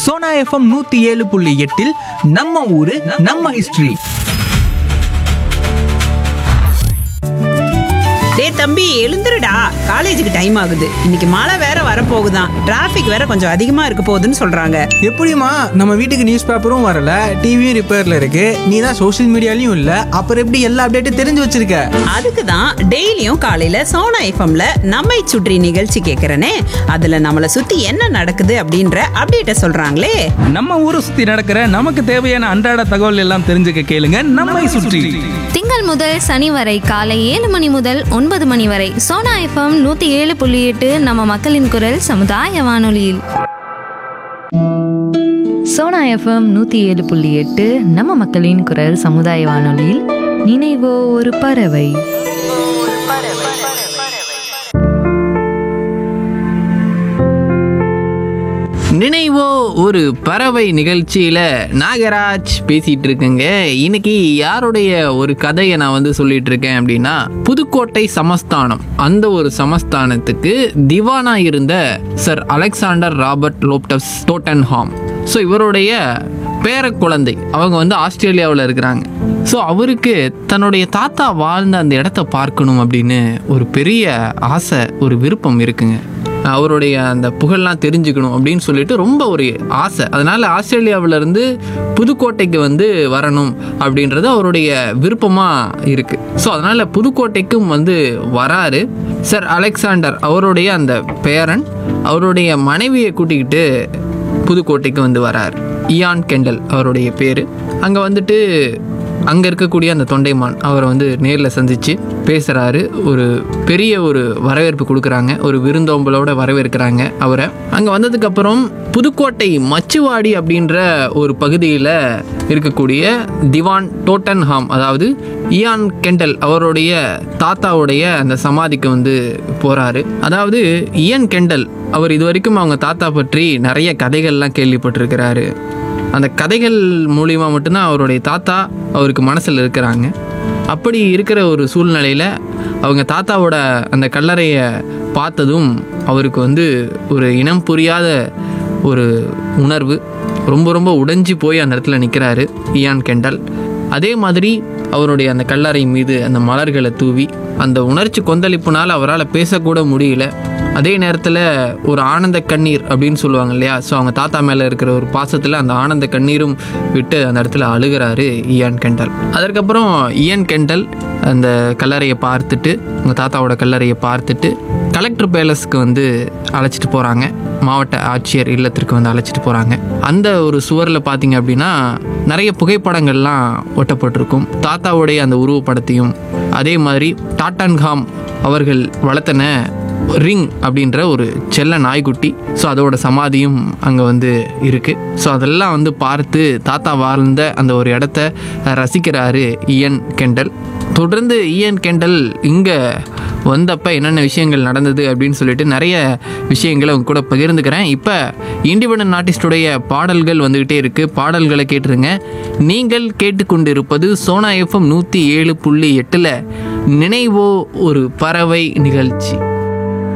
Sona FM நூத்தி ஏழு புள்ளி எட்டில் நம்ம ஊரு நம்ம ஹிஸ்டரி டேய் தம்பி எழுந்துருடா காலேஜுக்கு டைம் ஆகுது இன்னைக்கு மழை வேற வரப்போகுதாம் டிராஃபிக் வேற கொஞ்சம் அதிகமா இருக்க போகுதுன்னு சொல்றாங்க எப்படிம்மா நம்ம வீட்டுக்கு நியூஸ் பேப்பரும் வரல டிவியும் ரிப்பேர்ல இருக்கு நீ தான் சோஷியல் மீடியாலையும் இல்ல அப்புறம் எப்படி எல்லா அப்டேட்டும் தெரிஞ்சு வச்சிருக்க அதுக்கு தான் டெய்லியும் காலையில சோனா எஃப்எம்ல நம்மை சுற்றி நிகழ்ச்சி கேட்கறனே அதுல நம்மளை சுத்தி என்ன நடக்குது அப்படின்ற அப்டேட்ட சொல்றாங்களே நம்ம ஊரை சுத்தி நடக்கிற நமக்கு தேவையான அன்றாட தகவல் எல்லாம் தெரிஞ்சுக்க கேளுங்க நம்மை சுற்றி திங்கள் முதல் சனி வரை காலை ஏழு மணி முதல் ஒன்பது மணி வரை சோனா எஃப்எம் நூத்தி ஏழு புள்ளி எட்டு நம்ம மக்களின் குரல் சமுதாய வானொலியில் சோனா எஃப்எம் நூற்றி ஏழு புள்ளி எட்டு நம்ம மக்களின் குரல் சமுதாய வானொலியில் நினைவோ ஒரு பறவை நினைவோ ஒரு பறவை நிகழ்ச்சியில நாகராஜ் பேசிட்டு இருக்குங்க இன்னைக்கு யாருடைய ஒரு கதையை நான் வந்து சொல்லிட்டு இருக்கேன் அப்படின்னா புதுக்கோட்டை சமஸ்தானம் அந்த ஒரு சமஸ்தானத்துக்கு திவானா இருந்த sir Alexander Robert Loftus Tottenham so இவருடைய பேர குழந்தை அவங்க வந்து ஆஸ்திரேலியாவில் இருக்கிறாங்க ஸோ அவருக்கு தன்னுடைய தாத்தா வாழ்ந்த அந்த இடத்த பார்க்கணும் அப்படின்னு ஒரு பெரிய ஆசை ஒரு விருப்பம் இருக்குங்க அவருடைய அந்த புகழ்லாம் தெரிஞ்சுக்கணும் அப்படின்னு சொல்லிட்டு ரொம்ப ஒரு ஆசை அதனால ஆஸ்திரேலியாவுல இருந்து புதுக்கோட்டைக்கு வந்து வரணும் அப்படின்றது அவருடைய விருப்பமாக இருக்கு ஸோ அதனால புதுக்கோட்டைக்கும் வந்து வராரு சார் அலெக்சாண்டர் அவருடைய அந்த பேரன் அவருடைய மனைவியை கூட்டிக்கிட்டு புதுக்கோட்டைக்கு வந்து வரார் இயான் கெண்டல் அவருடைய பேர் அங்கே வந்துட்டு அங்கே இருக்கக்கூடிய அந்த தொண்டைமான் அவரை வந்து நேரில் சந்தித்து பேசுகிறாரு ஒரு பெரிய ஒரு வரவேற்பு கொடுக்குறாங்க ஒரு விருந்தோம்பலோட வரவேற்கிறாங்க அவரை அங்கே வந்ததுக்கப்புறம் புதுக்கோட்டை மச்சுவாடி அப்படின்ற ஒரு பகுதியில் இருக்கக்கூடிய திவான் டோட்டன்ஹாம் அதாவது இயான் கெண்டல் அவருடைய தாத்தாவுடைய அந்த சமாதிக்கு வந்து போகிறாரு அதாவது இயன் கெண்டல் அவர் இது வரைக்கும் அவங்க தாத்தா பற்றி நிறைய கதைகள்லாம் கேள்விப்பட்டிருக்கிறாரு அந்த கதைகள் மூலியமாக மட்டும்தான் அவருடைய தாத்தா அவருக்கு மனசில் இருக்கிறாங்க அப்படி இருக்கிற ஒரு சூழ்நிலையில் அவங்க தாத்தாவோட அந்த கல்லறையை பார்த்ததும் அவருக்கு வந்து ஒரு இனம் புரியாத ஒரு உணர்வு ரொம்ப ரொம்ப உடைஞ்சு போய் அந்த இடத்துல நிற்கிறாரு இயான் கெண்டல் அதே மாதிரி அவருடைய அந்த கல்லறை மீது அந்த மலர்களை தூவி அந்த உணர்ச்சி கொந்தளிப்புனால் அவரால் பேசக்கூட முடியல அதே நேரத்தில் ஒரு ஆனந்த கண்ணீர் அப்படின்னு சொல்லுவாங்க இல்லையா ஸோ அவங்க தாத்தா மேலே இருக்கிற ஒரு பாசத்தில் அந்த ஆனந்த கண்ணீரும் விட்டு அந்த இடத்துல அழுகிறாரு இயான் கெண்டல் அதற்கப்புறம் இயன் கெண்டல் அந்த கல்லறையை பார்த்துட்டு அவங்க தாத்தாவோட கல்லறையை பார்த்துட்டு கலெக்டர் பேலஸ்க்கு வந்து அழைச்சிட்டு போகிறாங்க மாவட்ட ஆட்சியர் இல்லத்திற்கு வந்து அழைச்சிட்டு போகிறாங்க அந்த ஒரு சுவரில் பார்த்தீங்க அப்படின்னா நிறைய புகைப்படங்கள்லாம் ஒட்டப்பட்டிருக்கும் தாத்தாவுடைய அந்த உருவப்படத்தையும் அதே மாதிரி டாட்டான்காம் அவர்கள் வளர்த்தன ரிங் அப்படின்ற ஒரு செல்ல நாய்க்குட்டி ஸோ அதோட சமாதியும் அங்கே வந்து இருக்குது ஸோ அதெல்லாம் வந்து பார்த்து தாத்தா வாழ்ந்த அந்த ஒரு இடத்த ரசிக்கிறாரு இயன் கெண்டல் தொடர்ந்து இயன் கெண்டல் இங்கே வந்தப்ப என்னென்ன விஷயங்கள் நடந்தது அப்படின்னு சொல்லிட்டு நிறைய விஷயங்களை உங்க கூட பகிர்ந்துக்கிறேன் இப்போ இண்டிபெண்டன்ட் ஆர்டிஸ்டுடைய பாடல்கள் வந்துக்கிட்டே இருக்குது பாடல்களை கேட்டுருங்க நீங்கள் கேட்டுக்கொண்டிருப்பது சோனா எஃப்எம் நூற்றி ஏழு புள்ளி எட்டில் நினைவோ ஒரு பறவை நிகழ்ச்சி